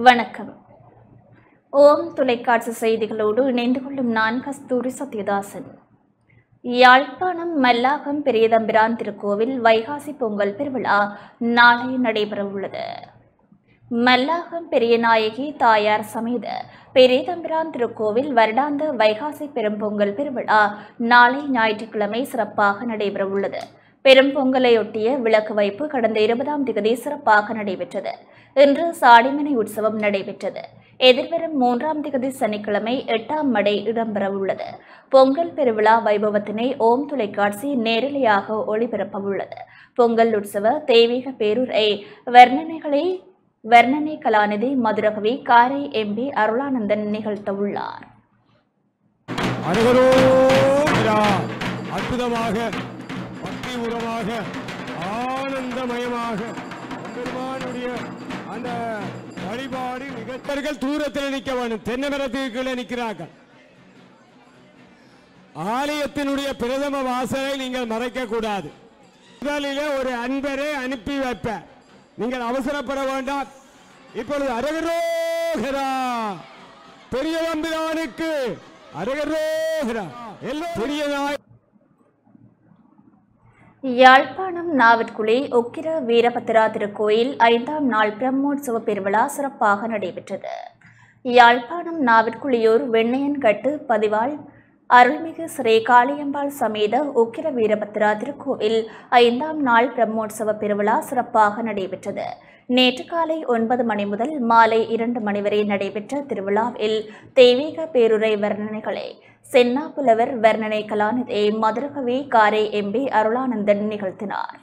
வணக்கம் ஓம் தொலைக்காட்சி செய்திகளோடு இணைந்து கொள்ளும் நான் கஸ்தூரி சத்யதாசன் யாழ்ப்பாணம் மல்லாகம் பெரியதம்பிரான் திருக்கோவில் வைகாசி பொங்கல் பெருவிழா நாளை நடைபெறவுள்ளது மல்லாகம் பெரியநாயகி தாயார் சமேத பெரியதம்பிரான் திருக்கோவில் வருடாந்த வைகாசி பெரும்பொங்கல் பெருவிழா நாளை ஞாயிற்றுக்கிழமை சிறப்பாக நடைபெறவுள்ளது பெரும்பொங்கலையொட்டிய விளக்கு வைப்பு கடந்த இருபதாம் திகதி சிறப்பாக நடைபெற்றது இன்று சாடிமனை உற்சவம் நடைபெற்றது எதிர்வரும் மூன்றாம் திகதி சனிக்கிழமை எட்டாம் மடை இடம்பெறவுள்ளது பொங்கல் பெருவிழா வைபவத்தினை ஓம் தொலைக்காட்சி நேரலையாக ஒளிபரப்பவுள்ளது பொங்கல் உற்சவ தெய்வீக பேருரை வர்ணனைகளை வர்ணனை கலாநிதி மதுரகவி காரை எம்பி அருளானந்தன் நிகழ்த்தவுள்ளார் அருகரோகிரா அற்புதமாக பக்தி உரமாக ஆனந்தமயமாக பெருமானுடைய அந்த வழிபாடு மிகத்தர்கள் தூரத்தில் நிற்க வேண்டும் தென்னை மரத்துக்கு கீழே நிற்கிறார்கள் ஆலயத்தினுடைய பிரதம வாசலை நீங்கள் மறைக்க கூடாது முதலிலே ஒரு அன்பரை அனுப்பி வைப்ப நீங்கள் அவசரப்பட வேண்டாம் இப்பொழுது அரகரோகரா பெரிய வம்பிரானுக்கு அரகரோகரா எல்லாம் பெரிய நாய் யாழ்ப்பாணம் நாவற்குழி உக்கிர வீரபத்திரா திருக்கோயில் ஐந்தாம் நாள் பிரம்மோற்சவ பெருவிழா சிறப்பாக நடைபெற்றது யாழ்ப்பாணம் நாவற்குழியூர் வெண்ணையன்கட்டு பதிவாள் அருள்மிகு ஸ்ரீ காளியம்பாள் சமேத உக்கிர வீரபத்திரா திருக்கோவில் ஐந்தாம் நாள் பிரம்மோற்சவ பெருவிழா சிறப்பாக நடைபெற்றது நேற்று காலை ஒன்பது மணி முதல் மாலை இரண்டு மணி வரை நடைபெற்ற திருவிழாவில் தெய்வீக பேருரை வர்ணனைகளை சென்னா புலவர் வர்ணனை கலாநிதி மதுரகவி காரை எம்பி அருளானந்தன் நிகழ்த்தினார்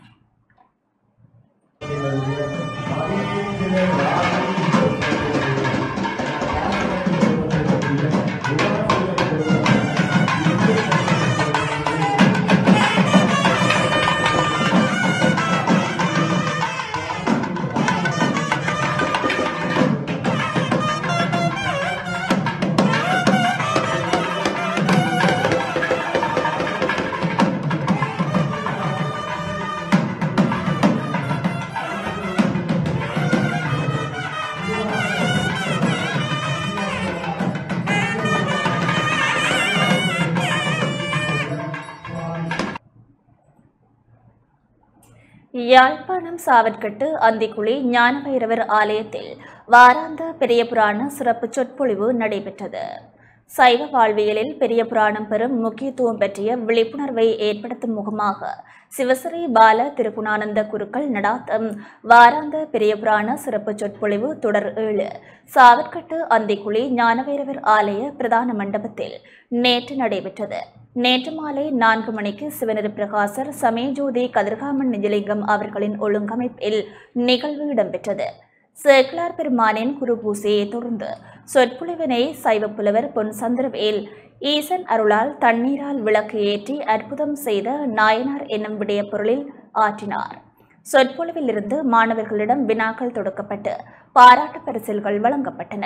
யாழ்ப்பாணம் சாவற்கட்டு அந்திக்குழி ஞானபைரவர் ஆலயத்தில் வாராந்த பெரிய புராண சிறப்பு சொற்பொழிவு நடைபெற்றது சைவ வாழ்வியலில் பெரிய புராணம் பெறும் முக்கியத்துவம் பற்றிய விழிப்புணர்வை ஏற்படுத்தும் முகமாக சிவஸ்ரீ பால திருகுணானந்த குருக்கள் நடாத்தும் வாராந்த பெரிய புராண சிறப்பு சொற்பொழிவு தொடர் ஏழு சாவற்கட்டு அந்திக்குழி ஞானபைரவர் ஆலய பிரதான மண்டபத்தில் நேற்று நடைபெற்றது நேற்று மாலை நான்கு மணிக்கு சிவனரு பிரகாசர் சமயஜோதி கதிர்காமன் நிஜலிங்கம் அவர்களின் ஒழுங்கமைப்பில் நிகழ்வு இடம்பெற்றது சேக்கிலார் பெருமானின் குரு பூசையை தொடர்ந்து சொற்பொழிவினை சைவப்புலவர் பொன் சந்திரவேல் ஈசன் அருளால் தண்ணீரால் விளக்கு ஏற்றி அற்புதம் செய்த நாயனார் என்னும் விடய பொருளில் ஆற்றினார் சொற்பொழிவிலிருந்து மாணவர்களிடம் வினாக்கள் தொடுக்கப்பட்டு பாராட்டு பரிசில்கள் வழங்கப்பட்டன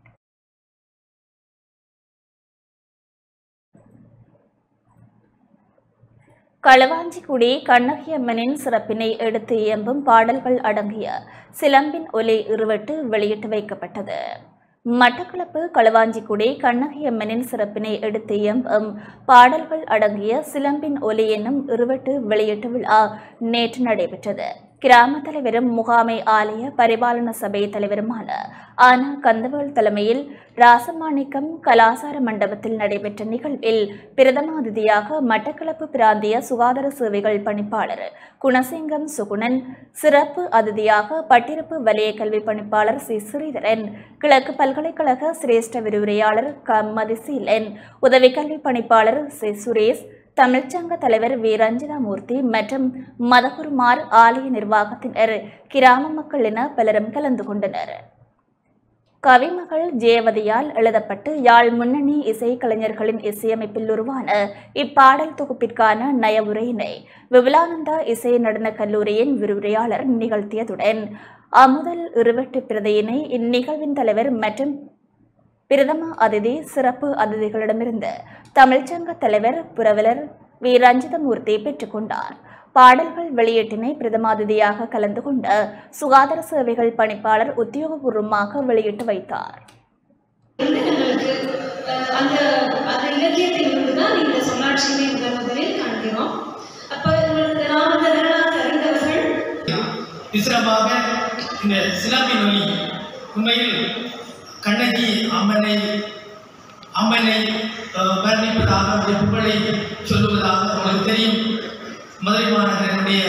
களவாஞ்சிக்குடி கண்ணகியம்மனின் சிறப்பினை எடுத்து இயம்பும் பாடல்கள் அடங்கிய சிலம்பின் ஒலி இருவட்டு வெளியிட்டு வைக்கப்பட்டது மட்டக்களப்பு களவாஞ்சிக்குடி கண்ணகியம்மனின் சிறப்பினை எடுத்து இயம்பும் பாடல்கள் அடங்கிய சிலம்பின் ஒலி என்னும் இருவட்டு வெளியீட்டு விழா நேற்று நடைபெற்றது கிராம தலைவரும் முகாமை ஆலய பரிபாலன சபை தலைவருமான ஆனா கந்தவேல் தலைமையில் ராசமாணிக்கம் கலாசார மண்டபத்தில் நடைபெற்ற நிகழ்வில் பிரதமாதிதியாக மட்டக்களப்பு பிராந்திய சுகாதார சேவைகள் பணிப்பாளர் குணசிங்கம் சுகுணன் சிறப்பு அதிதியாக பட்டிருப்பு வலய கல்வி பணிப்பாளர் சி ஸ்ரீதரன் கிழக்கு பல்கலைக்கழக சிரேஷ்ட விரிவுரையாளர் க மதிசீலன் உதவி கல்வி பணிப்பாளர் சி சுரேஷ் தமிழ்ச்சங்க தலைவர் வி ரஞ்சிதாமூர்த்தி மற்றும் மதகுருமார் ஆலய நிர்வாகத்தினர் கிராம மக்கள் என பலரும் கலந்து கொண்டனர் கவிமகள் ஜெயவதியால் எழுதப்பட்டு யாழ் முன்னணி இசை கலைஞர்களின் இசையமைப்பில் உருவான இப்பாடல் தொகுப்பிற்கான நயவுரையினை விபுலானந்தா இசை நடனக் கல்லூரியின் விரிவுரையாளர் நிகழ்த்தியதுடன் அமுதல் இருவட்டு பிரதையினை இந்நிகழ்வின் தலைவர் மற்றும் பிரதம அதிதி சிறப்பு அதிதிகளிடமிருந்து தமிழ்ச்சங்க தலைவர் புரவலர் வி ரஞ்சிதமூர்த்தி பெற்றுக்கொண்டார் பாடல்கள் வெளியீட்டினை பிரதமாதிதியாக கலந்து கொண்ட சுகாதார சேவைகள் பணிப்பாளர் உத்தியோகபூர்வமாக வெளியிட்டு வைத்தார் வந்து நம்மளுக்கு அஹ், அந்த அந்த இலக்கியத்தை இருந்து தான் இந்த சொல்லாட்சியினை முதல் முதலில் காண்கிறோம் அப்ப உங்களுக்கு நாம் அந்த வரலாறு அறிந்தவர்கள் விசிறமாக இந்த சிலம்பின் ஒலி உண்மையில் கண்ணகி அம்மனை அம்மனை அஹ், வர்ணிப்பதாக அவருடைய புகழை சொல்லுவதாக உங்களுக்கு தெரியும் மதுரை மாநகரனுடைய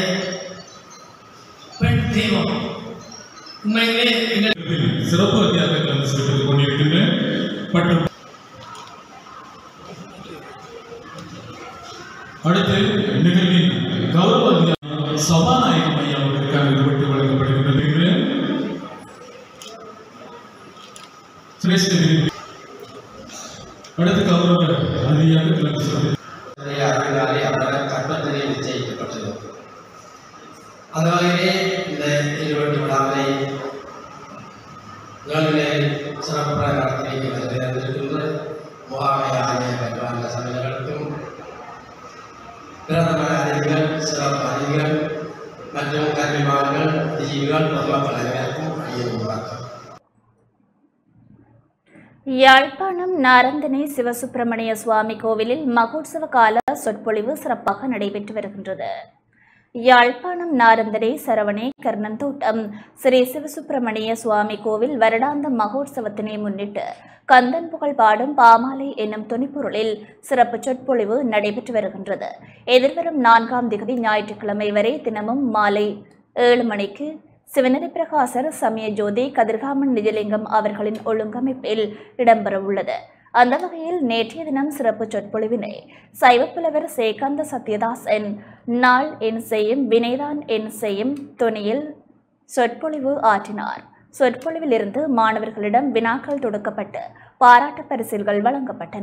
பெண் தெய்வம் உண்மையிலே எங்கள் சிறப்பு அத்தியாயங்கள் வந்து சிறப்பித்துக் கொண்டிருக்கின்றேன் மற்றும் அடுத்து நிகழ்வின் கௌரவ அத்தியாயம் சபாநாயகம் ஐயா அவர்களுக்காக விரும்பட்டு வழங்கப்படுகின்றது என்று சிரேஷ்ட விருது. அடுத்து கௌரவ அதிதியாக கிளம்பி சிறப்பு அவருடைய அருளாலே அவர் கற்பத்திலே நிச்சயிக்கப்பட்டது அந்த வகையிலே இந்த இருவட்டி விழாவை நிகழ்விலே சிறப்பாக நடத்தி வைக்கின்ற முகாமை ஆகிய பெற்றாங்க சபைகளுக்கும் பிரதம அதிதிகள் சிறப்பு அதிதிகள் மற்றும் கல்விமான்கள் விஜய்கள் பொதுமக்கள் அனைவருக்கும் அடியே உருவாக்கம் யாழ்ப்பாணம் நாரந்தனை சிவசுப்பிரமணிய சுவாமி கோவிலில் மகோத்சவ கால சொற்பொழிவு சிறப்பாக நடைபெற்று வருகின்றது யாழ்ப்பாணம் நாரந்தனை சரவணே கர்ணந்தோட்டம் ஸ்ரீ சிவசுப்பிரமணிய சுவாமி கோவில் வருடாந்த மகோத்சவத்தினை முன்னிட்டு கந்தன் புகழ் பாடும் பாமாலை என்னும் துணிப்பொருளில் சிறப்பு சொற்பொழிவு நடைபெற்று வருகின்றது எதிர்வரும் நான்காம் திகதி ஞாயிற்றுக்கிழமை வரை தினமும் மாலை ஏழு மணிக்கு சிவனரி பிரகாசர் சமய ஜோதி கதிர்காமன் நிஜலிங்கம் அவர்களின் ஒழுங்கமைப்பில் இடம்பெறவுள்ளது அந்த வகையில் நேற்றைய தினம் சிறப்பு சொற்பொழிவினை சைவப்புலவர் சேகாந்த சத்யதாசன் நாள் என் செய்யும் வினைதான் என் செய்யும் துணியில் சொற்பொழிவு ஆற்றினார் சொற்பொழிவிலிருந்து மாணவர்களிடம் வினாக்கள் தொடுக்கப்பட்டு பாராட்டு பரிசில்கள் வழங்கப்பட்டன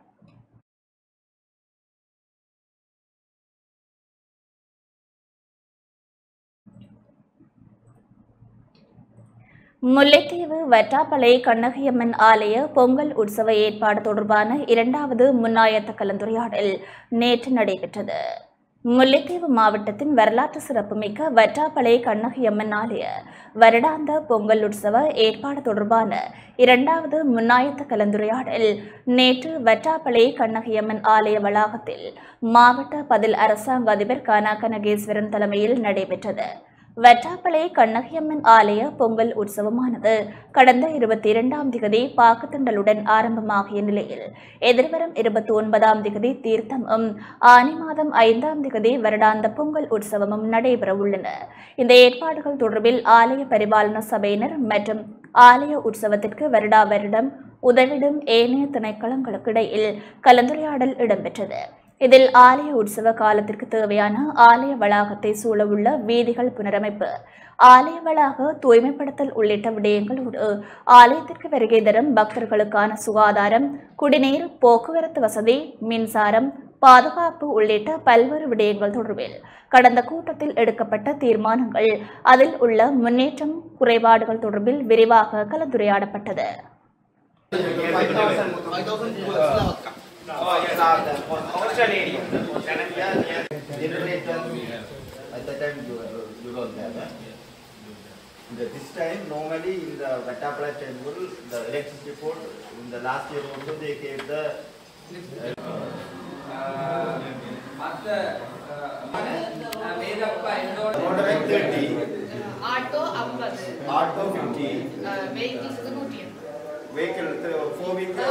முல்லைத்தீவு வட்டாப்பளை கண்ணகியம்மன் ஆலய பொங்கல் உற்சவ ஏற்பாடு தொடர்பான இரண்டாவது முன்னாயத்த கலந்துரையாடல் நேற்று நடைபெற்றது முல்லைத்தீவு மாவட்டத்தின் வரலாற்று சிறப்புமிக்க வட்டாப்பளை கண்ணகியம்மன் ஆலய வருடாந்த பொங்கல் உற்சவ ஏற்பாடு தொடர்பான இரண்டாவது முன்னாயத்த கலந்துரையாடல் நேற்று வட்டாப்பளை கண்ணகியம்மன் ஆலய வளாகத்தில் மாவட்ட பதில் அரசாங்க அதிபர் கானா கனகேஸ்வரன் தலைமையில் நடைபெற்றது வட்டாப்பளை கண்ணகியம்மன் ஆலய பொங்கல் உற்சவமானது கடந்த இருபத்தி இரண்டாம் திகதி பாக்குத்தண்டலுடன் ஆரம்பமாகிய நிலையில் எதிர்வரும் இருபத்தி ஒன்பதாம் திகதி தீர்த்தமும் ஆனி மாதம் ஐந்தாம் திகதி வருடாந்த பொங்கல் உற்சவமும் நடைபெற உள்ளன இந்த ஏற்பாடுகள் தொடர்பில் ஆலய பரிபாலன சபையினர் மற்றும் ஆலய உற்சவத்திற்கு வருடா வருடம் உதவிடும் ஏனைய திணைக்களங்களுக்கு இடையில் கலந்துரையாடல் இடம்பெற்றது இதில் ஆலய உற்சவ காலத்திற்கு தேவையான ஆலய வளாகத்தை சூழவுள்ள வீதிகள் புனரமைப்பு ஆலய வளாக தூய்மைப்படுத்தல் உள்ளிட்ட விடயங்களோடு ஆலயத்திற்கு வருகை தரும் பக்தர்களுக்கான சுகாதாரம் குடிநீர் போக்குவரத்து வசதி மின்சாரம் பாதுகாப்பு உள்ளிட்ட பல்வேறு விடயங்கள் தொடர்பில் கடந்த கூட்டத்தில் எடுக்கப்பட்ட தீர்மானங்கள் அதில் உள்ள முன்னேற்றம் குறைபாடுகள் தொடர்பில் விரிவாக கலந்துரையாடப்பட்டது At that time you, you don't have, eh? The, this time normally in the Vattapala temple, the electricity board, in the last year also they gave the motorbike thirty, auto ஐம்பது auto fifty, வெஹிக்கிள்ஸ்க்கு நூற்றி எண்பது vehicle, th- four vehicle.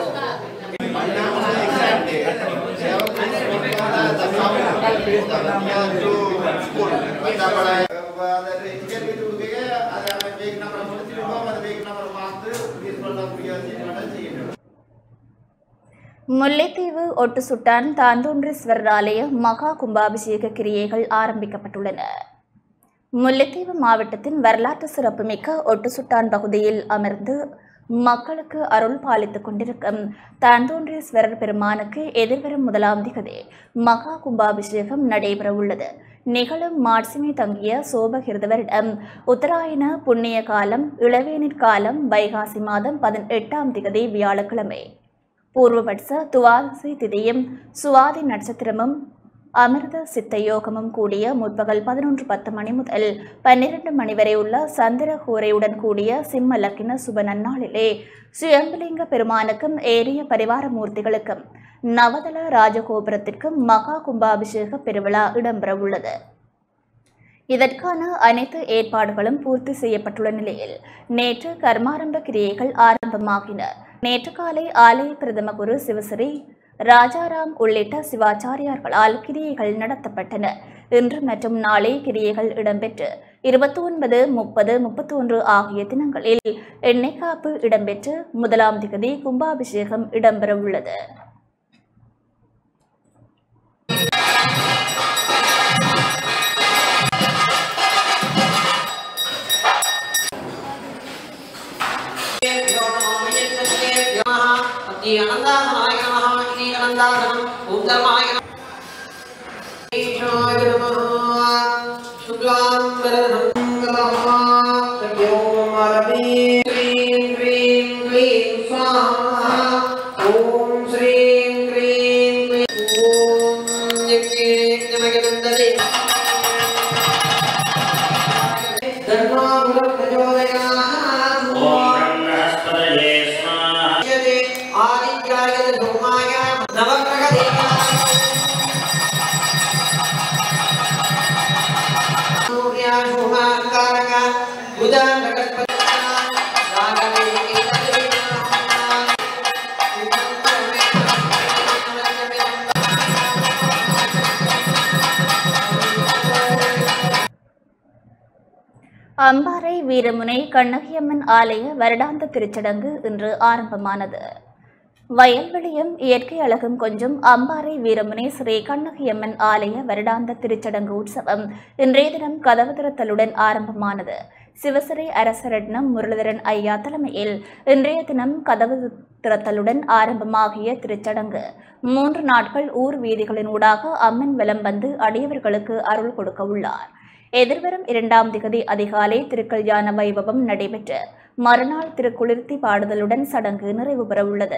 Mullaitivu Oddusuddan Thanthondreeswarar ஆலய மகா கும்பாபிஷேக கிரியைகள் ஆரம்பிக்கப்பட்டுள்ளன முல்லைத்தீவு மாவட்டத்தின் வரலாற்று சிறப்புமிக்க ஒட்டுசுட்டான் பகுதியில் அமர்ந்து மக்களுக்கு அருள் பாலித்துக் கொண்டிருக்கும் தாந்தோன்றீஸ்வரர் பெருமானுக்கு எதிர்வரும் முதலாம் திகதி மகா கும்பாபிஷேகம் நடைபெற உள்ளது நிகழும் மாட்சிமை தங்கிய சோபகிருத வருடம் உத்தராயண புண்ணிய காலம் இளவேனிற் காலம் வைகாசி மாதம் பதினெட்டாம் திகதி வியாழக்கிழமை பூர்வபட்ச துவாதசி திதியும் சுவாதி நட்சத்திரமும் அமிர்த சித்த யோகமும் கூடிய முற்பகல் பதினொன்று பத்து மணி முதல் பன்னிரண்டு மணி வரை உள்ள சந்திர ஹோரையுடன் கூடிய சிம்ம லக்கின சுப நன்னாளிலே சுயம்பலிங்க பெருமானுக்கும் ஏரிய பரிவார மூர்த்திகளுக்கும் நவதள ராஜகோபுரத்திற்கும் மகா கும்பாபிஷேக பெருவிழா இடம்பெறவுள்ளது இதற்கான அனைத்து ஏற்பாடுகளும் பூர்த்தி செய்யப்பட்டுள்ள நிலையில் நேற்று கர்மாரம்ப கிரியைகள் ஆரம்பமாகின நேற்று காலை ஆலய பிரதம குரு சிவஸ்ரீ ராஜாராம் உள்ளிட்ட சிவாச்சாரியார்களால் கிரியைகள் நடத்தப்பட்டன இன்று மற்றும் நாளை கிரியைகள் இடம்பெற்று இருபத்தி ஒன்பது முப்பது முப்பத்தி ஒன்று ஆகிய தினங்களில் எண்ணெய் காப்பு இடம்பெற்று முதலாம் திகதி கும்பாபிஷேகம் இடம்பெறவுள்ளது அம்பாறை வீரமுனை கண்ணகியம்மன் ஆலய வருடாந்த திருச்சடங்கு இன்று ஆரம்பமானது வயல்வெளியும் இயற்கை அழகும் கொஞ்சம் அம்பாறை வீரமுனை ஸ்ரீ கண்ணகியம்மன் ஆலய வருடாந்த திருச்சடங்கு உற்சவம் இன்றைய தினம் கதவு திறத்தலுடன் ஆரம்பமானது சிவசிறை அரசரட்னம் முரளிதரன் ஐயா தலைமையில் இன்றைய தினம் கதவு திறத்தலுடன் ஆரம்பமாகிய திருச்சடங்கு மூன்று நாட்கள் ஊர் வீதிகளினூடாக அம்மன் வலம் வந்து அடியவர்களுக்கு அருள் கொடுக்க உள்ளார் எதிர்வரும் இரண்டாம் திகதி அதிகாலை திருக்கல்யாண வைபவம் நடைபெற்று மறுநாள் திருக்குளிர்த்தி பாடுதலுடன் சடங்கு நிறைவு பெறவுள்ளது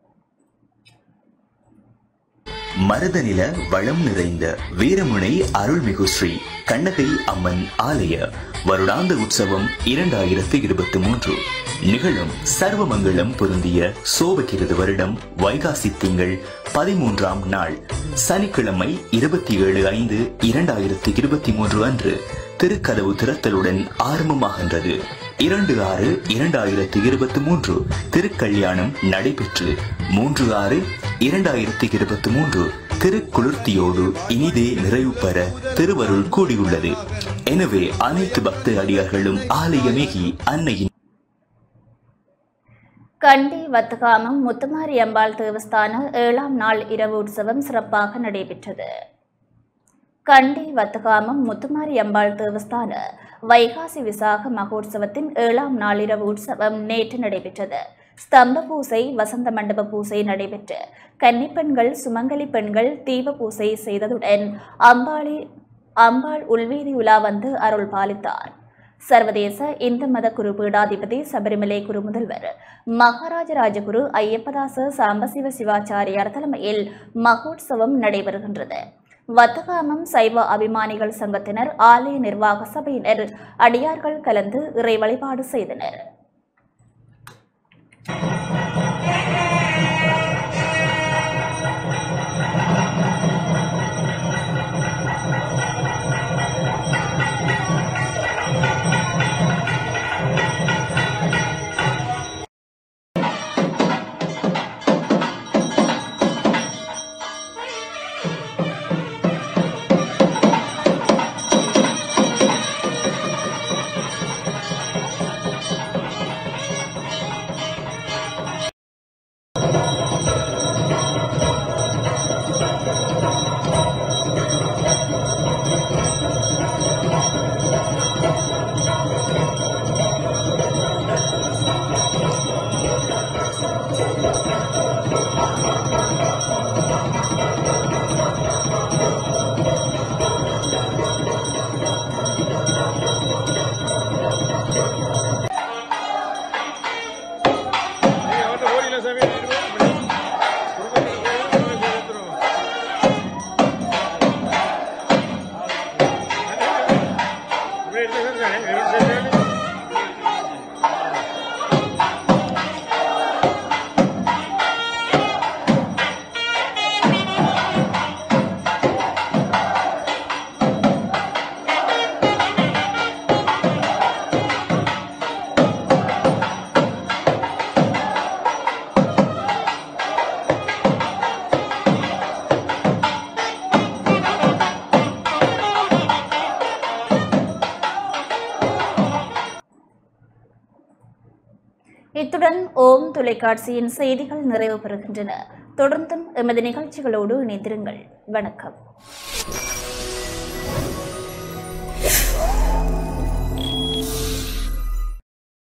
மருதநில வளம் நிறைந்த வீரமுனை அருள்மிகு ஸ்ரீ கண்ணகை அம்மன் ஆலய வருடாந்த உற்சவம் இரண்டாயிரத்து இருபத்தி மூன்று நிகழும் சர்வமங்கலம் பொருந்திய சோபகிருது வருடம் வைகாசி திங்கள் பதிமூன்றாம் நாள் சனிக்கிழமை இருபத்தி ஏழு ஐந்து இரண்டாயிரத்து இருபத்தி மூன்று அன்று திருக்கதவு திறத்தலுடன் ஆரம்பமாகின்றது இரண்டு ஆறு இரண்டாயிரத்து இருபத்தி மூன்று திருக்கல்யாணம் நடைபெற்று மூன்று ஆறு இரண்டாயிரத்து இருபத்தி மூன்று திருக்குளிர்த்தியோடு இனிதே நிறைவு பெற திருவருள் கூடியுள்ளது எனவே அனைத்து பக்த அடியார்களும் ஆலயமேகி அன்னையின் கண்டி வத்தகாமம் முத்துமாரி அம்பாள் தேவஸ்தான ஏழாம் நாள் இரவு உற்சவம் சிறப்பாக நடைபெற்றது கண்டி வத்தகாமம் முத்துமாரி அம்பாள் தேவஸ்தான வைகாசி விசாக மகோற்சவத்தின் ஏழாம் நாள் இரவு உற்சவம் நேற்று நடைபெற்றது ஸ்தம்ப பூசை வசந்த மண்டப பூசை நடைபெற்று கன்னிப்பெண்கள் சுமங்கலி பெண்கள் தீப பூசை செய்ததுடன் அம்பாளி அம்பாள் உள்வீதி உலா வந்து அருள் பாலித்தார் சர்வதேச இந்து மத குரு பீடாதிபதி சபரிமலை குரு முதல்வர் மகாராஜ ராஜகுரு ஐயப்பதாச சாம்பசிவ சிவாச்சாரியார் தலைமையில் மகோற்சவம் நடைபெறுகின்றது வத்தகாமம் சைவ அபிமானிகள் சங்கத்தினர் ஆலய நிர்வாக சபையினர் அடியார்கள் கலந்து இறை வழிபாடு செய்தனர் இத்துடன் ஓம் தொலைக்காட்சியின் செய்திகள் நிறைவு பெறுகின்றன தொடர்ந்தும் எமது நிகழ்ச்சிகளோடு இணைந்திருங்கள் வணக்கம்